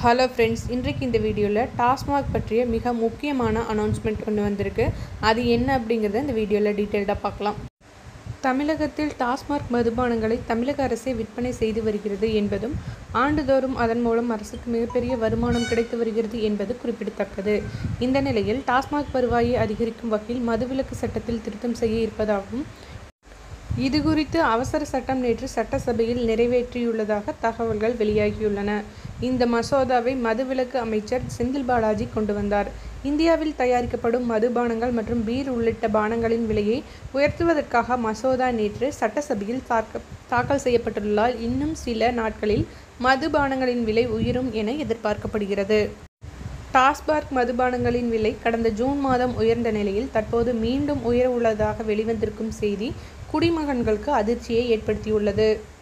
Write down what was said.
hello friends இன்றைக்கு இந்த வீடியோவில் டாஸ்மாக் பற்றிய மிக முக்கியமான அனௌன்ஸ்மெண்ட் ஒன்று வந்திருக்கு அது என்ன அப்படிங்கிறத இந்த வீடியோவில் டீட்டெயில்டாக பார்க்கலாம் தமிழகத்தில் டாஸ்மாக் மதுபானங்களை தமிழக அரசே விற்பனை செய்து வருகிறது என்பதும் ஆண்டுதோறும் அதன் மூலம் அரசுக்கு மிகப்பெரிய வருமானம் கிடைத்து வருகிறது என்பது குறிப்பிடத்தக்கது இந்த நிலையில் டாஸ்மாக் வருவாயை அதிகரிக்கும் வகையில் மதுவிலக்கு சட்டத்தில் திருத்தம் செய்ய இருப்பதாகவும் இது குறித்து அவசர சட்டம் நேற்று சட்டசபையில் நிறைவேற்றியுள்ளதாக தகவல்கள் வெளியாகியுள்ளன இந்த மசோதாவை மதுவிலக்கு அமைச்சர் செந்தில் பாலாஜி கொண்டு வந்தார் இந்தியாவில் தயாரிக்கப்படும் மதுபானங்கள் மற்றும் பீர் உள்ளிட்ட பானங்களின் விலையை உயர்த்துவதற்காக மசோதா நேற்று சட்டசபையில் தாக்க தாக்கல் செய்யப்பட்டுள்ளதால் இன்னும் சில நாட்களில் மதுபானங்களின் விலை உயரும் என எதிர்பார்க்கப்படுகிறது டாஸ்மாக் மதுபானங்களின் விலை கடந்த ஜூன் மாதம் உயர்ந்த நிலையில் தற்போது மீண்டும் உயர உள்ளதாக வெளிவந்திருக்கும் செய்தி குடிமகன்களுக்கு அதிர்ச்சியை ஏற்படுத்தியுள்ளது